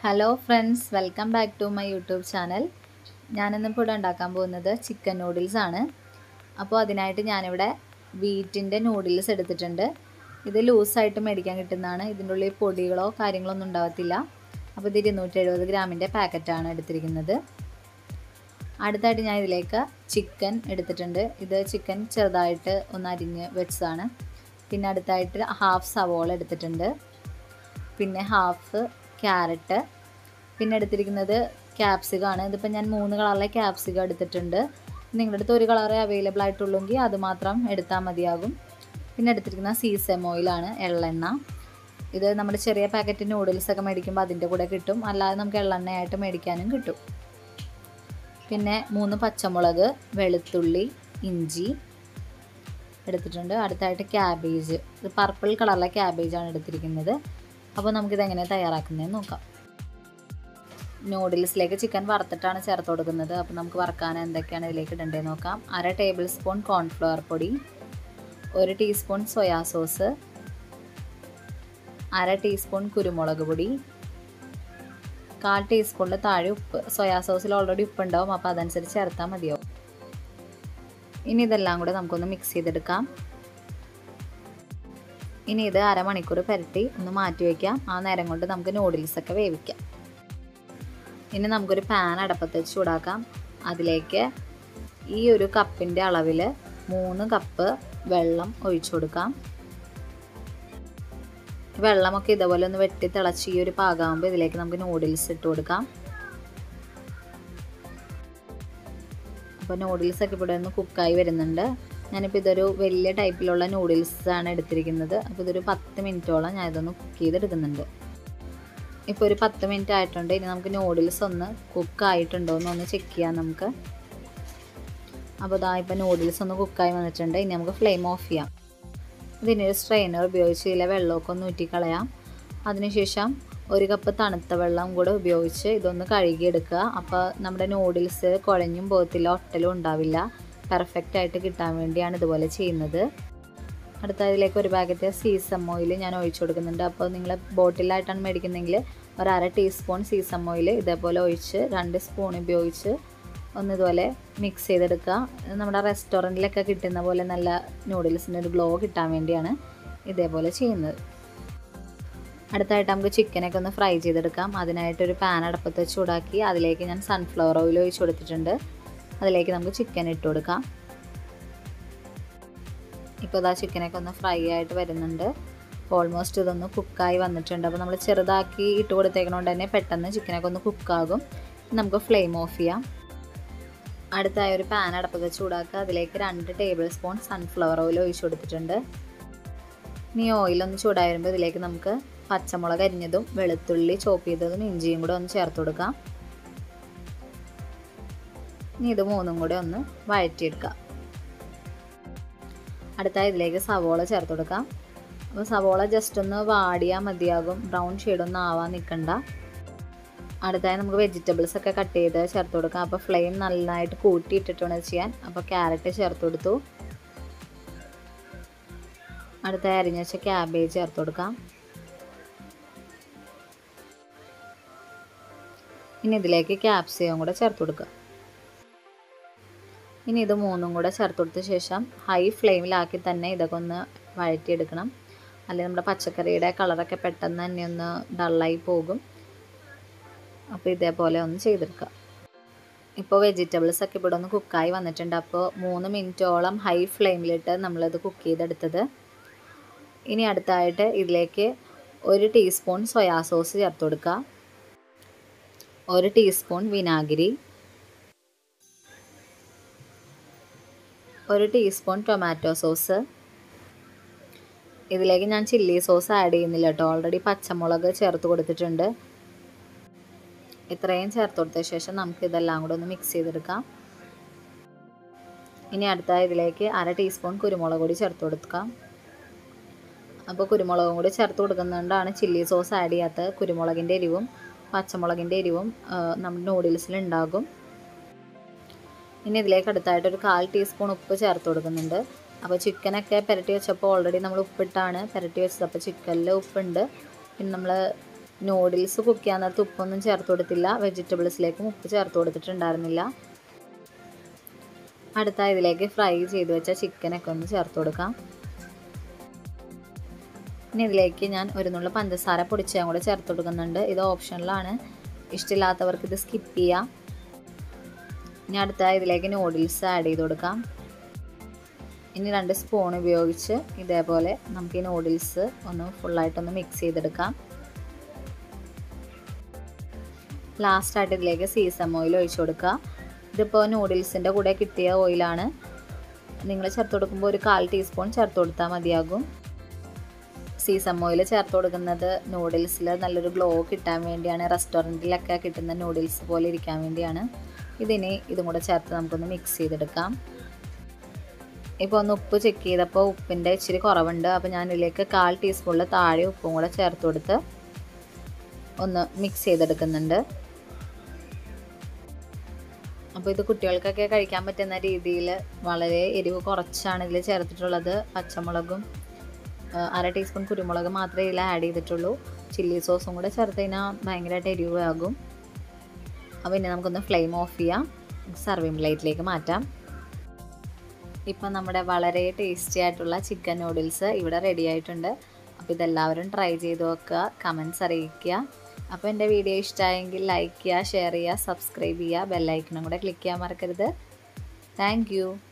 hello friends welcome back to my YouTube channel ഞാനിന്നിപ്പോൾ ഇവിടെ ഉണ്ടാക്കാൻ പോകുന്നത് ചിക്കൻ നൂഡിൽസ് ആണ് അപ്പോൾ അതിനായിട്ട് ഞാനിവിടെ വീറ്റിൻ്റെ നൂഡിൽസ് എടുത്തിട്ടുണ്ട് ഇത് ലൂസായിട്ട് മേടിക്കാൻ കിട്ടുന്നതാണ് ഇതിൻ്റെ ഉള്ളിൽ പൊടികളോ കാര്യങ്ങളോ ഒന്നും ഉണ്ടാകത്തില്ല അപ്പോൾ ഇത് ഇരുന്നൂറ്റി എഴുപത് ഗ്രാമിൻ്റെ പാക്കറ്റാണ് എടുത്തിരിക്കുന്നത് അടുത്തായിട്ട് ഞാൻ ഇതിലേക്ക് ചിക്കൻ എടുത്തിട്ടുണ്ട് ഇത് ചിക്കൻ ചെറുതായിട്ട് ഒന്ന് അരിഞ്ഞ് വെച്ചതാണ് പിന്നെ അടുത്തായിട്ട് ഹാഫ് സവോള എടുത്തിട്ടുണ്ട് പിന്നെ ഹാഫ് ക്യാരറ്റ് പിന്നെ എടുത്തിരിക്കുന്നത് ക്യാപ്സികമാണ് ഇതിപ്പോൾ ഞാൻ മൂന്ന് കളറിലെ ക്യാപ്സികം എടുത്തിട്ടുണ്ട് നിങ്ങളുടെ അടുത്ത് ഒരു കളറേ അവൈലബിൾ ആയിട്ടുള്ളെങ്കിൽ അത് മാത്രം എടുത്താൽ മതിയാകും പിന്നെ എടുത്തിരിക്കുന്ന സീസം ഓയിലാണ് എള്ളെണ്ണ ഇത് നമ്മുടെ ചെറിയ പാക്കറ്റ് നൂഡിൽസ് ഒക്കെ മേടിക്കുമ്പോൾ അതിൻ്റെ കൂടെ കിട്ടും അല്ലാതെ നമുക്ക് എള്ളെണ്ണയായിട്ട് മേടിക്കാനും കിട്ടും പിന്നെ മൂന്ന് പച്ചമുളക് വെളുത്തുള്ളി ഇഞ്ചി എടുത്തിട്ടുണ്ട് അടുത്തായിട്ട് ക്യാബേജ് ഇത് പർപ്പിൾ കളറിലെ ക്യാബേജാണ് എടുത്തിരിക്കുന്നത് അപ്പോൾ നമുക്കിത് എങ്ങനെ തയ്യാറാക്കുന്നതെന്ന് നോക്കാം നൂഡിൽസിലേക്ക് ചിക്കൻ വറുത്തിട്ടാണ് ചേർത്ത് കൊടുക്കുന്നത് അപ്പോൾ നമുക്ക് വറക്കാൻ എന്തൊക്കെയാണ് ഇതിലേക്ക് ഇടേണ്ടതെന്ന് നോക്കാം അര ടേബിൾ സ്പൂൺ കോൺഫ്ലവർ പൊടി ഒരു ടീസ്പൂൺ സോയാ സോസ് അര ടീസ്പൂൺ കുരുമുളക് പൊടി കാൽ ടീസ്പൂണിൽ താഴെ ഉപ്പ് സോയാ സോസിൽ ഓൾറെഡി ഉപ്പ് ഉണ്ടാവും അപ്പോൾ അതനുസരിച്ച് ചേർത്താൽ മതിയാവും ഇനി ഇതെല്ലാം കൂടെ നമുക്കൊന്ന് മിക്സ് ചെയ്തെടുക്കാം ഇനി ഇത് അരമണിക്കൂർ പുരട്ടി ഒന്ന് മാറ്റി വയ്ക്കാം ആ നേരം കൊണ്ട് നമുക്ക് നൂഡിൽസ് ഒക്കെ വേവിക്കാം ഇനി നമുക്കൊരു പാൻ അടപ്പത്ത് വെച്ച് ചൂടാക്കാം അതിലേക്ക് ഈ ഒരു കപ്പിൻ്റെ അളവിൽ മൂന്ന് കപ്പ് വെള്ളം ഒഴിച്ചു കൊടുക്കാം വെള്ളമൊക്കെ ഇതേപോലെ ഒന്ന് വെട്ടി തിളച്ച് ഈ ഒരു പാകമാകുമ്പോൾ ഇതിലേക്ക് നമുക്ക് നൂഡിൽസ് ഇട്ട് കൊടുക്കാം അപ്പോൾ നൂഡിൽസ് ഒക്കെ ഇവിടെ ഒന്ന് കുക്കായി വരുന്നുണ്ട് ഞാനിപ്പോൾ ഇതൊരു വലിയ ടൈപ്പിലുള്ള നൂഡിൽസ് ആണ് എടുത്തിരിക്കുന്നത് അപ്പോൾ ഇതൊരു പത്ത് മിനിറ്റോളം ഞാൻ ഇതൊന്ന് കുക്ക് ചെയ്തെടുക്കുന്നുണ്ട് ഇപ്പോൾ ഒരു പത്ത് മിനിറ്റ് ആയിട്ടുണ്ട് ഇനി നമുക്ക് നൂഡിൽസ് ഒന്ന് കുക്കായിട്ടുണ്ടോ എന്ന് ഒന്ന് ചെക്ക് ചെയ്യാം നമുക്ക് അപ്പോൾ ഇതാ ഇപ്പോൾ നൂഡിൽസ് ഒന്ന് കുക്കായി വന്നിട്ടുണ്ട് ഇനി നമുക്ക് ഫ്ലെയിം ഓഫ് ചെയ്യാം ഇതിനൊരു സ്ട്രെയിനർ ഉപയോഗിച്ച് ഇതിലെ വെള്ളമൊക്കെ ഒന്ന് ഊറ്റിക്കളയാം അതിനുശേഷം ഒരു കപ്പ് തണുത്ത വെള്ളം കൂടെ ഉപയോഗിച്ച് ഇതൊന്ന് കഴുകിയെടുക്കുക അപ്പോൾ നമ്മുടെ നൂഡിൽസ് കുഴഞ്ഞും പോകത്തില്ല ഒട്ടലും ഉണ്ടാവില്ല പെർഫെക്റ്റ് ആയിട്ട് കിട്ടാൻ വേണ്ടിയാണ് ഇതുപോലെ ചെയ്യുന്നത് അടുത്ത അതിലേക്ക് ഒരു പാക്കറ്റ് സീസം ഓയിൽ ഞാൻ ഒഴിച്ചു കൊടുക്കുന്നുണ്ട് അപ്പോൾ നിങ്ങൾ ബോട്ടിലായിട്ടാണ് മേടിക്കുന്നതെങ്കിൽ ഒരു അര ടീസ്പൂൺ സീസം ഓയിൽ ഇതേപോലെ ഒഴിച്ച് രണ്ട് സ്പൂൺ ഉപയോഗിച്ച് ഒന്ന് ഇതുപോലെ മിക്സ് ചെയ്തെടുക്കുക നമ്മുടെ റെസ്റ്റോറൻറ്റിലൊക്കെ കിട്ടുന്ന പോലെ നല്ല നൂഡിൽസിൻ്റെ ഒരു ഗ്ലോ കിട്ടാൻ വേണ്ടിയാണ് ഇതേപോലെ ചെയ്യുന്നത് അടുത്തായിട്ട് നമുക്ക് ചിക്കനൊക്കെ ഒന്ന് ഫ്രൈ ചെയ്തെടുക്കാം അതിനായിട്ടൊരു പാൻ അടപ്പത്ത് ചൂടാക്കി അതിലേക്ക് ഞാൻ സൺഫ്ലവർ ഓയിൽ ഒഴിച്ച് കൊടുത്തിട്ടുണ്ട് അതിലേക്ക് നമുക്ക് ചിക്കൻ ഇട്ട് കൊടുക്കാം ഇപ്പോൾ ഇതാ ചിക്കനൊക്കെ ഒന്ന് ഫ്രൈ ആയിട്ട് വരുന്നുണ്ട് ഓൾമോസ്റ്റ് ഇതൊന്ന് കുക്കായി വന്നിട്ടുണ്ട് അപ്പോൾ നമ്മൾ ചെറുതാക്കി ഇട്ട് കൊടുത്തേക്കണോണ്ട് തന്നെ പെട്ടെന്ന് ചിക്കനൊക്കെ ഒന്ന് കുക്കാകും നമുക്ക് ഫ്ലെയിം ഓഫ് ചെയ്യാം അടുത്തായി ഒരു പാൻ അടപ്പത്ത് ചൂടാക്കുക അതിലേക്ക് രണ്ട് ടേബിൾ സ്പൂൺ സൺഫ്ലവർ ഓയിൽ ഒഴിച്ചു കൊടുത്തിട്ടുണ്ട് ഇനി ഓയിലൊന്ന് ചൂടായി വരുമ്പോൾ ഇതിലേക്ക് നമുക്ക് പച്ചമുളക് അരിഞ്ഞതും വെളുത്തുള്ളി ചോപ്പ് ചെയ്തതും ഇഞ്ചിയും കൂടെ ഒന്ന് ചേർത്ത് കൊടുക്കാം ഇനി ഇത് മൂന്നും കൂടെ ഒന്ന് വഴറ്റിയെടുക്കാം അടുത്തായി ഇതിലേക്ക് സവോള ചേർത്ത് കൊടുക്കാം അപ്പോൾ സവോള ജസ്റ്റ് ഒന്ന് വാടിയാൽ മതിയാകും ബ്രൗൺ ഷെയ്ഡൊന്നും ആവാൻ നിൽക്കണ്ട അടുത്തായി നമുക്ക് വെജിറ്റബിൾസ് ഒക്കെ കട്ട് ചെയ്ത് ചേർത്ത് കൊടുക്കാം അപ്പോൾ ഫ്ലെയിം നന്നായിട്ട് കൂട്ടിയിട്ടിട്ട് വേണം ചെയ്യാൻ അപ്പോൾ ക്യാരറ്റ് ചേർത്ത് കൊടുത്തു അടുത്തായി അരിഞ്ഞ വെച്ച ക്യാബേജ് ചേർത്ത് കൊടുക്കാം ഇനി ഇതിലേക്ക് ക്യാപ്സിയം കൂടെ ചേർത്ത് കൊടുക്കുക ഇനി ഇത് മൂന്നും കൂടെ ചേർത്ത് കൊടുത്ത ശേഷം ഹൈ ഫ്ലെയിമിലാക്കി തന്നെ ഇതൊക്കെ ഒന്ന് വഴറ്റിയെടുക്കണം അല്ലെങ്കിൽ നമ്മുടെ പച്ചക്കറിയുടെ കളറൊക്കെ പെട്ടെന്ന് തന്നെ ഒന്ന് ഡള്ളായി പോകും അപ്പോൾ ഇതേപോലെ ഒന്ന് ചെയ്തെടുക്കുക ഇപ്പോൾ വെജിറ്റബിൾസ് ഒക്കെ ഇവിടെ ഒന്ന് കുക്കായി വന്നിട്ടുണ്ട് അപ്പോൾ മൂന്ന് മിനിറ്റോളം ഹൈ ഫ്ലെയിമിലിട്ട് നമ്മളിത് കുക്ക് ചെയ്തെടുത്തത് ഇനി അടുത്തായിട്ട് ഇതിലേക്ക് ഒരു ടീസ്പൂൺ സോയാ സോസ് ചേർത്ത് കൊടുക്കുക ഒരു ടീസ്പൂൺ വിനാഗിരി ഒരു ടീസ്പൂൺ ടൊമാറ്റോ സോസ് ഇതിലേക്ക് ഞാൻ ചില്ലി സോസ് ആഡ് ചെയ്യുന്നില്ല കേട്ടോ ഓൾറെഡി പച്ചമുളക് ചേർത്ത് കൊടുത്തിട്ടുണ്ട് ഇത്രയും ചേർത്ത് കൊടുത്ത ശേഷം നമുക്ക് ഇതെല്ലാം കൂടെ ഒന്ന് മിക്സ് ചെയ്തെടുക്കാം ഇനി അടുത്ത ഇതിലേക്ക് അര ടീസ്പൂൺ കുരുമുളക് പൊടി ചേർത്ത് കൊടുക്കാം അപ്പോൾ കുരുമുളകും കൂടി ചേർത്ത് കൊടുക്കുന്നതുകൊണ്ടാണ് ചില്ലി സോസ് ആഡ് ചെയ്യാത്തത് കുരുമുളകിൻ്റെ എരിവും പച്ചമുളകിൻ്റെ എരിവും നമ്മുടെ നൂഡിൽസിൽ ഉണ്ടാകും ഇനി ഇതിലേക്ക് അടുത്തായിട്ട് ഒരു കാൽ ടീസ്പൂൺ ഉപ്പ് ചേർത്ത് കൊടുക്കുന്നുണ്ട് അപ്പോൾ ചിക്കനൊക്കെ പുരട്ടി വെച്ചപ്പോൾ ഓൾറെഡി നമ്മൾ ഉപ്പിട്ടാണ് പുരട്ടി വെച്ചത് അപ്പോൾ ചിക്കനിൽ ഉപ്പുണ്ട് പിന്നെ നമ്മൾ നൂഡിൽസ് കുക്ക് ചെയ്യാൻ നേരത്ത് ഉപ്പൊന്നും ചേർത്ത് കൊടുത്തില്ല വെജിറ്റബിൾസിലേക്കും ഉപ്പ് ചേർത്ത് കൊടുത്തിട്ടുണ്ടായിരുന്നില്ല അടുത്ത ഇതിലേക്ക് ഫ്രൈ ചെയ്ത് വെച്ച ചിക്കനൊക്കെ ഒന്ന് ചേർത്ത് കൊടുക്കാം ഇനി ഇതിലേക്ക് ഞാൻ ഒരു നുള്ള പഞ്ചസാര പൊടിച്ചതും കൂടെ ചേർത്ത് കൊടുക്കുന്നുണ്ട് ഇത് ഓപ്ഷനിലാണ് ഇഷ്ടമില്ലാത്തവർക്ക് ഇത് സ്കിപ്പ് ചെയ്യാം ഇനി അടുത്ത ഇതിലേക്ക് നൂഡിൽസ് ആഡ് ചെയ്ത് കൊടുക്കാം ഇനി രണ്ട് സ്പൂൺ ഉപയോഗിച്ച് ഇതേപോലെ നമുക്ക് ഈ നൂഡിൽസ് ഒന്ന് ഫുള്ളായിട്ടൊന്ന് മിക്സ് ചെയ്തെടുക്കാം ലാസ്റ്റായിട്ട് ഇതിലേക്ക് സീസം ഓയിൽ ഒഴിച്ചു കൊടുക്കുക ഇതിപ്പോൾ നൂഡിൽസിൻ്റെ കൂടെ കിട്ടിയ ഓയിലാണ് നിങ്ങൾ ചേർത്ത് കൊടുക്കുമ്പോൾ ഒരു കാൽ ടീസ്പൂൺ ചേർത്ത് കൊടുത്താൽ മതിയാകും സീസം ഓയിൽ ചേർത്ത് കൊടുക്കുന്നത് നൂഡിൽസിൽ നല്ലൊരു ഗ്ലോ കിട്ടാൻ വേണ്ടിയാണ് റെസ്റ്റോറൻറ്റിലൊക്കെ കിട്ടുന്ന നൂഡിൽസ് പോലെ ഇരിക്കാൻ വേണ്ടിയാണ് ഇതിനി ഇതും കൂടെ ചേർത്ത് നമുക്കൊന്ന് മിക്സ് ചെയ്തെടുക്കാം ഇപ്പോൾ ഒന്ന് ഉപ്പ് ചെക്ക് ചെയ്തപ്പോൾ ഉപ്പിൻ്റെ ഇച്ചിരി കുറവുണ്ട് അപ്പോൾ ഞാൻ ഇതിലേക്ക് കാൽ ടീസ്പൂണിൽ താഴെ ഉപ്പും കൂടെ ചേർത്ത് കൊടുത്ത് ഒന്ന് മിക്സ് ചെയ്തെടുക്കുന്നുണ്ട് അപ്പോൾ ഇത് കുട്ടികൾക്കൊക്കെ കഴിക്കാൻ പറ്റുന്ന രീതിയിൽ വളരെ എരിവ് കുറച്ചാണ് ഇതിൽ ചേർത്തിട്ടുള്ളത് പച്ചമുളകും അര ടീസ്പൂൺ കുരുമുളക് മാത്രമേ ഇതിൽ ആഡ് ചെയ്തിട്ടുള്ളൂ ചില്ലി സോസും കൂടെ ചേർത്ത് കഴിഞ്ഞാൽ ഭയങ്കരമായിട്ട് എരിവ് ആകും അപ്പോൾ ഇനി നമുക്കൊന്ന് ഫ്ലെയിം ഓഫ് ചെയ്യാം സർവിങ് പ്ലേറ്റിലേക്ക് മാറ്റാം ഇപ്പം നമ്മുടെ വളരെ ടേസ്റ്റി ആയിട്ടുള്ള ചിക്കൻ നൂഡിൽസ് ഇവിടെ റെഡി ആയിട്ടുണ്ട് അപ്പോൾ ഇതെല്ലാവരും ട്രൈ ചെയ്ത് നോക്കുക കമൻസ് അറിയിക്കുക അപ്പോൾ എൻ്റെ വീഡിയോ ഇഷ്ടമായെങ്കിൽ ലൈക്ക് ചെയ്യുക ഷെയർ ചെയ്യുക സബ്സ്ക്രൈബ് ചെയ്യുക ബെല്ലൈക്കണും കൂടെ ക്ലിക്ക് ചെയ്യാൻ മറക്കരുത് താങ്ക്